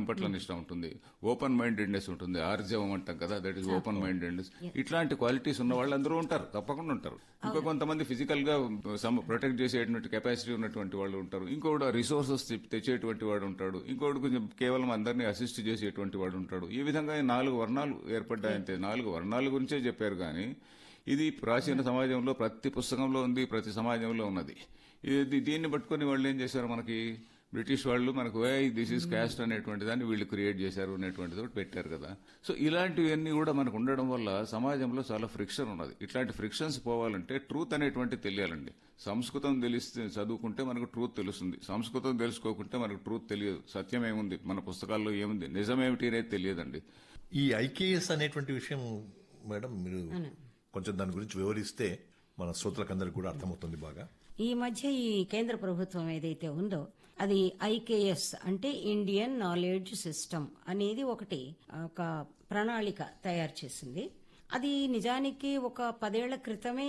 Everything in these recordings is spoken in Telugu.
పట్ల నిష్ట ఉంటుంది ఓపెన్ మైండెడ్నెస్ ఉంటుంది ఆర్జవం అంటాం కదా దట్ ఈస్ ఓపెన్ మైండెడ్నెస్ ఇట్లాంటి క్వాలిటీస్ ఉన్న వాళ్ళు అందరూ ఉంటారు తప్పకుండా ఉంటారు ఇంకా కొంతమంది ఫిజికల్ గా ప్రొటెక్ట్ చేసేటువంటి కెపాసిటీ ఉన్నటువంటి వాళ్ళు ఉంటారు ఇంకోటి రిసోర్సెస్ తెచ్చేటువంటి వాడు ఉంటాడు ఇంకోటి కొంచెం కేవలం అందరినీ అసిస్ట్ చేసేటువంటి వాడు ఉంటాడు ఈ విధంగా ఈ నాలుగు వర్ణాలు ఏర్పడ్డాయంతే నాలుగు వర్ణాల గురించే చెప్పారు కానీ ఇది ప్రాచీన సమాజంలో ప్రతి పుస్తకంలో ఉంది ప్రతి సమాజంలో ఉన్నది ఇది దీన్ని పట్టుకొని వాళ్ళు ఏం చేశారు మనకి బ్రిటిష్ వాళ్ళు మనకు ఏ దిస్ ఇస్ క్యాస్ట్ అనేటువంటి దాన్ని వీళ్ళు క్రియేట్ చేశారు అనేటువంటిది ఒకటి పెట్టారు కదా సో ఇలాంటివన్నీ కూడా మనకు ఉండడం వల్ల సమాజంలో చాలా ఫ్రిక్షన్ ఉన్నది ఇట్లాంటి ఫ్రిక్షన్స్ పోవాలంటే ట్రూత్ అనేటువంటి తెలియాలండి సంస్కృతం తెలిస్తే చదువుకుంటే మనకు ట్రూత్ తెలుస్తుంది సంస్కృతం తెలుసుకోకుంటే మనకు ట్రూత్ తెలియదు సత్యం ఏముంది మన పుస్తకాల్లో ఏముంది నిజమేమిటి అనేది తెలియదండి ఈ ఐకేఎస్ అనేటువంటి విషయం మేడం మీరు కొంచెం దాని గురించి వివరిస్తే మన శ్రోతలకందరికి కూడా అర్థమవుతుంది బాగా ఈ మధ్య ఈ కేంద్ర ప్రభుత్వం ఏదైతే ఉందో అది ఐకేఎస్ అంటే ఇండియన్ నాలెడ్జ్ సిస్టమ్ అనేది ఒకటి ఒక ప్రణాళిక తయారు చేసింది అది నిజానికి ఒక పదేళ్ల క్రితమే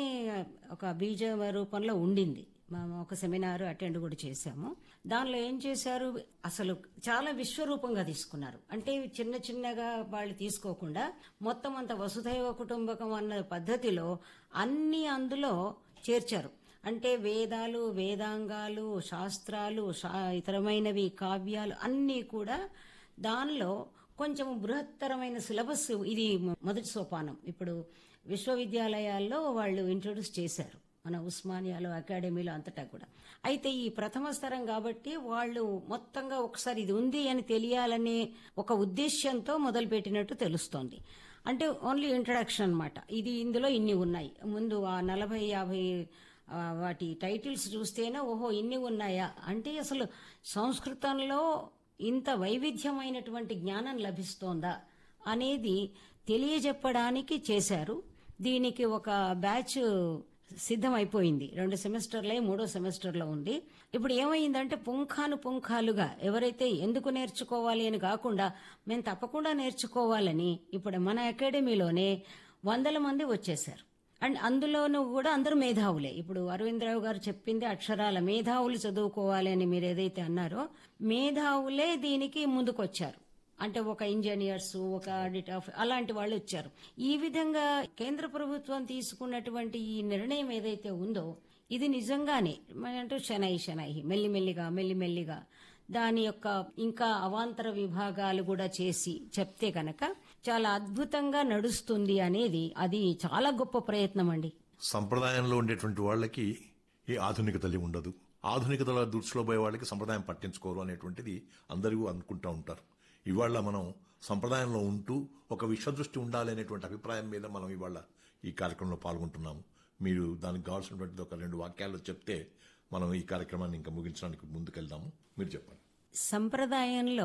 ఒక బీజ రూపంలో ఉండింది మేము ఒక సెమినార్ అటెండ్ కూడా చేశాము దానిలో ఏం చేశారు అసలు చాలా విశ్వరూపంగా తీసుకున్నారు అంటే చిన్న చిన్నగా వాళ్ళు తీసుకోకుండా మొత్తం అంత వసుధైవ కుటుంబకం అన్న పద్ధతిలో అన్ని అందులో చేర్చారు అంటే వేదాలు వేదాంగాలు శాస్త్రాలు శా- ఇతరమైనవి కావ్యాలు అన్నీ కూడా దానిలో కొంచెం బృహత్తరమైన సిలబస్ ఇది మొదటి సోపానం ఇప్పుడు విశ్వవిద్యాలయాల్లో వాళ్ళు ఇంట్రొడ్యూస్ చేశారు మన ఉస్మానియాలో అకాడమీలో అంతటా కూడా అయితే ఈ ప్రథమ స్తరం కాబట్టి వాళ్ళు మొత్తంగా ఒకసారి ఇది ఉంది అని తెలియాలనే ఒక ఉద్దేశ్యంతో మొదలుపెట్టినట్టు తెలుస్తోంది అంటే ఓన్లీ ఇంట్రడక్షన్ అన్నమాట ఇది ఇందులో ఇన్ని ఉన్నాయి ముందు ఆ నలభై యాభై ఆ, వాటి టైటిల్స్ చూస్తేనే ఓహో ఇన్ని ఉన్నాయా అంటే అసలు సంస్కృతంలో ఇంత వైవిధ్యమైనటువంటి జ్ఞానం లభిస్తోందా అనేది తెలియజెప్పడానికి చేశారు దీనికి ఒక బ్యాచ్ సిద్ధమైపోయింది రెండు సెమిస్టర్లే మూడో సెమిస్టర్లో ఉంది ఇప్పుడు ఏమైందంటే పుంఖాను పుంఖాలుగా ఎవరైతే ఎందుకు నేర్చుకోవాలి అని కాకుండా మేము తప్పకుండా నేర్చుకోవాలని ఇప్పుడు మన అకాడమీలోనే వందల మంది వచ్చేశారు అండ్ అందులోనూ కూడా అందరూ మేధావులే ఇప్పుడు అరవిందరావు గారు చెప్పింది అక్షరాల మేధావులు చదువుకోవాలి అని మీరు ఏదైతే అన్నారో మేధావులే దీనికి ముందుకొచ్చారు అంటే ఒక ఇంజనీర్స్ ఒక ఆడిట్ ఆఫ్ అలాంటి వాళ్ళు వచ్చారు ఈ విధంగా కేంద్ర ప్రభుత్వం తీసుకున్నటువంటి ఈ నిర్ణయం ఏదైతే ఉందో ఇది నిజంగానే అంటే శనై శనై మెల్లిమెల్లిగా మెల్లిమెల్లిగా దాని యొక్క ఇంకా అవాంతర విభాగాలు కూడా చేసి చెప్తే గనక చాలా అద్భుతంగా నడుస్తుంది అనేది అది చాలా గొప్ప ప్రయత్నం అండి సంప్రదాయంలో ఉండేటువంటి వాళ్ళకి ఏ ఆధునికత ఉండదు ఆధునికతలో దృష్టిలో పోయే వాళ్ళకి సంప్రదాయం పట్టించుకోరు అనేటువంటిది అందరూ అనుకుంటా ఉంటారు ఇవాళ మనం సంప్రదాయంలో ఉంటూ ఒక విశ్వదృష్టి ఉండాలి అనేటువంటి అభిప్రాయం మీద మనం ఇవాళ ఈ కార్యక్రమంలో పాల్గొంటున్నాము మీరు దానికి కావాల్సినటువంటి ఒక రెండు వాక్యాలు చెప్తే మనం ఈ కార్యక్రమాన్ని ఇంకా ముగించడానికి ముందుకెళ్దాము మీరు చెప్పండి సంప్రదాయంలో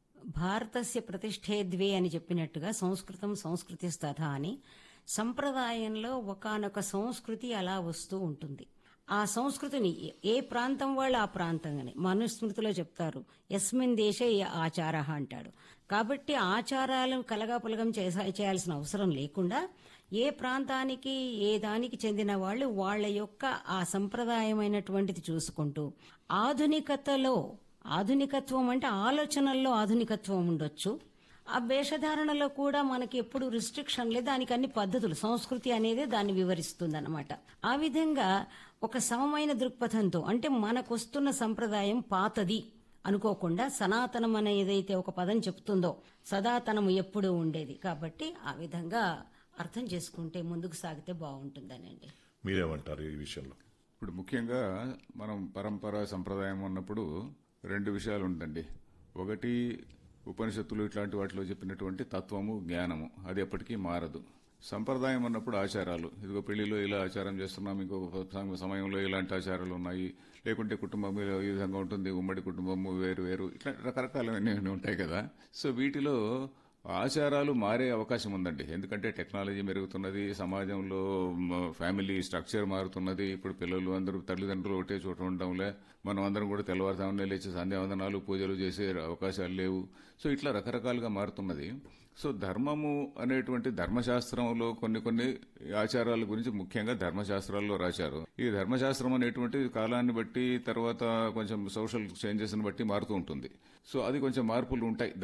భారతస్య ప్రతిష్ఠే ద్వే అని చెప్పినట్టుగా సంస్కృతం సంస్కృతి స్తథ అని సంప్రదాయంలో ఒకానొక సంస్కృతి అలా వస్తూ ఉంటుంది ఆ సంస్కృతిని ఏ ప్రాంతం వాళ్ళు ఆ ప్రాంతంగానే మనుస్మృతిలో చెప్తారు ఎస్మిన్ దేశే ఆచార అంటాడు కాబట్టి ఆచారాలను కలగాపులగం చేసా- చేయాల్సిన అవసరం లేకుండా ఏ ప్రాంతానికి ఏ దానికి చెందిన వాళ్ళు వాళ్ళ యొక్క ఆ సంప్రదాయమైనటువంటిది చూసుకుంటూ ఆధునికతలో ఆధునికత్వం అంటే ఆలోచనల్లో ఆధునికత్వం ఉండొచ్చు ఆ వేషధారణలో కూడా మనకి ఎప్పుడు రిస్ట్రిక్షన్ లేదు దానికి అన్ని పద్ధతులు సంస్కృతి అనేది దాన్ని వివరిస్తుంది అనమాట ఆ విధంగా ఒక సమమైన దృక్పథంతో అంటే మనకొస్తున్న సంప్రదాయం పాతది అనుకోకుండా సనాతనం అనే ఏదైతే ఒక పదం చెప్తుందో సదాతనము ఎప్పుడూ ఉండేది కాబట్టి ఆ విధంగా అర్థం చేసుకుంటే ముందుకు సాగితే బాగుంటుందనండి మీరేమంటారు ఈ విషయంలో ఇప్పుడు ముఖ్యంగా మనం పరంపర సంప్రదాయం అన్నప్పుడు రెండు విషయాలు ఉందండి ఒకటి ఉపనిషత్తులు ఇట్లాంటి వాటిలో చెప్పినటువంటి తత్వము జ్ఞానము అది ఎప్పటికీ మారదు సంప్రదాయం అన్నప్పుడు ఆచారాలు ఇదిగో పెళ్లిలో ఇలా ఆచారం చేస్తున్నాం ఇంకో సమ- సమయంలో ఇలాంటి ఆచారాలు ఉన్నాయి లేకుంటే కుటుంబం ఈ విధంగా ఉంటుంది ఉమ్మడి కుటుంబము వేరు వేరు ఇట్లా రకరకాలన్నీ ఉంటాయి కదా సో వీటిలో ఆచారాలు మారే అవకాశం ఉందండి ఎందుకంటే టెక్నాలజీ మెరుగుతున్నది సమాజంలో మ, ఫ్యామిలీ స్ట్రక్చర్ మారుతున్నది ఇప్పుడు పిల్లలు అందరూ తల్లిదండ్రులు ఒకటే చోట ఉండడంలే మనం అందరం కూడా తెల్లవారుజామునే లేచి సంధ్యావందనాలు పూజలు చేసే అవకాశాలు లేవు సో ఇట్లా రకరకాలుగా మారుతున్నది సో ధర్మము అనేటువంటి ధర్మశాస్త్రంలో కొన్ని కొన్ని ఆచారాల గురించి ముఖ్యంగా ధర్మశాస్త్రాల్లో రాశారు ఈ ధర్మశాస్త్రం అనేటువంటి కాలాన్ని బట్టి తర్వాత కొంచెం సోషల్ చేంజెస్ బట్టి మారుతూ ఉంటుంది సో అది కొంచెం మార్పులు ఉంటాయి